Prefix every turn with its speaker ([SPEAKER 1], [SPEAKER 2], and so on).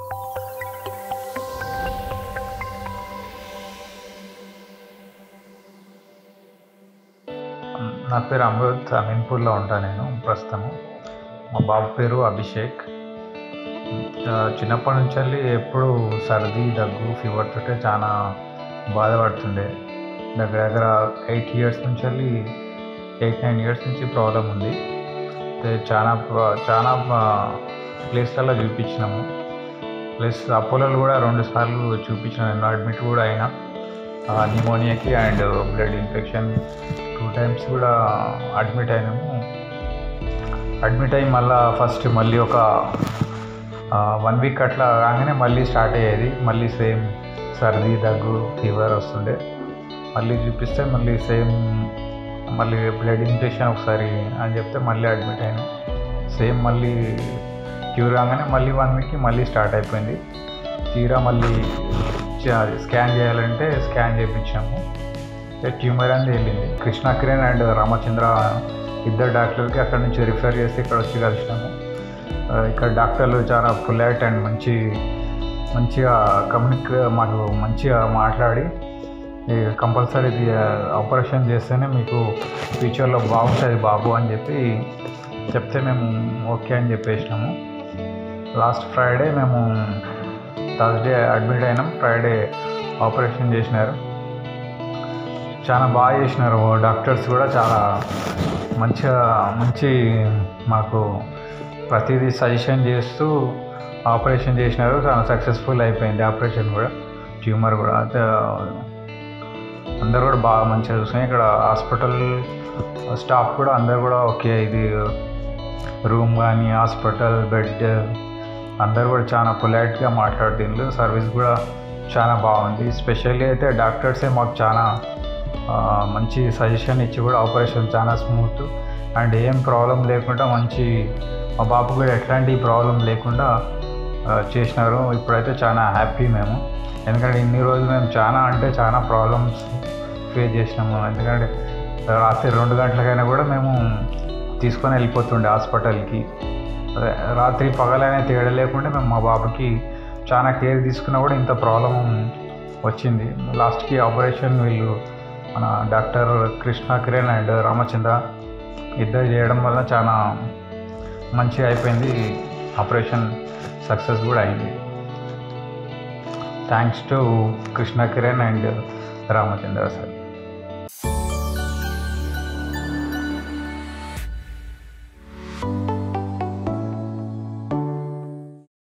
[SPEAKER 1] నా పేరు అమృత్ అమీన్పూర్లో ఉంటాను నేను ప్రస్తుతము మా బాబు పేరు అభిషేక్ ఆ, చిన్నప్పటి నుంచి వెళ్ళి ఎప్పుడు సర్ది దగ్గు ఫీవర్ తోటే చాలా బాధపడుతుండే దగ్గర దగ్గర ఎయిట్ ఇయర్స్ నుంచి వెళ్ళి ఎయిట్ నైన్ ఇయర్స్ నుంచి ప్రాబ్లం ఉంది అయితే చాలా ప్ర- చాలా ప్లేస్లలో చూపించినాము ప్లస్ అపోలోలు కూడా రెండు సార్లు చూపించిన నేను అడ్మిట్ కూడా అయినా న్యూమోనియాకి and blood infection two times కూడా అడ్మిట్ అయినాము అడ్మిట్ అయ్యి మళ్ళీ ఫస్ట్ మళ్ళీ ఒక వన్ వీక్ అట్లా కాగానే మళ్ళీ స్టార్ట్ అయ్యేది మళ్ళీ సేమ్ సర్ది దగ్గు ఫీవర్ వస్తుండే మళ్ళీ చూపిస్తే మళ్ళీ సేమ్ మళ్ళీ బ్లడ్ ఇన్ఫెక్షన్ ఒకసారి అని చెప్తే మళ్ళీ అడ్మిట్ అయినా సేమ్ మళ్ళీ క్యూర్ కాగానే మళ్ళీ వన్ వీక్కి మళ్ళీ స్టార్ట్ అయిపోయింది తీరా మళ్ళీ చ- స్కాన్ చేయాలంటే స్కాన్ చేయించాము ట్యూమర్ అనేది వెళ్ళింది కృష్ణ కిరణ్ అండ్ రామచంద్ర ఇద్దరు డాక్టర్లకి అక్కడ నుంచి రిఫర్ చేసి ఇక్కడ వచ్చి కలిసినాము ఆ, ఇక్కడ డాక్టర్లు చాలా పొలైట్ అండ్ మంచి మంచిగా కమ్యూనిక్ మాకు మంచిగా మాట్లాడి కంపల్సరీ ఇది ఆపరేషన్ చేస్తేనే మీకు ఫ్యూచర్లో బాగుంటుంది బాబు అని చెప్పి చెప్తే మేము ఓకే అని చెప్పేసినాము లాస్ట్ ఫ్రైడే మేము థర్స్డే అడ్మిట్ అయినాం ఫ్రైడే ఆపరేషన్ చేసినారు చాలా బాగా చేసినారు డాక్టర్స్ కూడా చాలా మంచిగా మంచి మాకు ప్రతిదీ సజెషన్ చేస్తూ ఆపరేషన్ చేసినారు చాలా సక్సెస్ఫుల్ అయిపోయింది ఆపరేషన్ కూడా ట్యూమర్ కూడా అయితే అందరు కూడా బాగా మంచిగా చూస్తున్నాయి ఇక్కడ హాస్పిటల్ స్టాఫ్ కూడా అందరు కూడా ఓకే ఇది రూమ్ కానీ హాస్పిటల్ బెడ్ అందరు కూడా చాలా పొలైట్గా మాట్లాడుతుండ్రు సర్వీస్ కూడా చాలా బాగుంది స్పెషల్లీ అయితే డాక్టర్సే మాకు చాలా ఆ, మంచి సజెషన్ ఇచ్చి కూడా ఆపరేషన్ చాలా స్మూత్ అండ్ ఏం ప్రాబ్లం లేకుండా మంచి మా బాబు కూడా ఎట్లాంటి ప్రాబ్లం లేకుండా ఆ, చేసినారు ఇప్పుడైతే చాలా హ్యాపీ మేము ఎందుకంటే ఇన్ని రోజులు మేము చాలా అంటే చాలా ప్రాబ్లమ్స్ ఫేస్ చేసినాము ఎందుకంటే రాత్రి రెండు గంటలకైనా కూడా మేము తీసుకొని వెళ్ళిపోతుండే హాస్పిటల్కి అదే రాత్రి పగలనే తేడా లేకుండా మేము మా బాబుకి చాలా కేర్ తీసుకున్నా కూడా ఇంత ప్రాబ్లం వచ్చింది లాస్ట్కి ఆపరేషన్ వీళ్ళు మన డాక్టర్ కృష్ణ కిరణ్ అండ్ రామచంద్ర ఇద్దరు చేయడం వల్ల చాలా మంచిగా అయిపోయింది ఆపరేషన్ సక్సెస్ కూడా అయింది thanks to Krishna Kiran and Ramachandra sir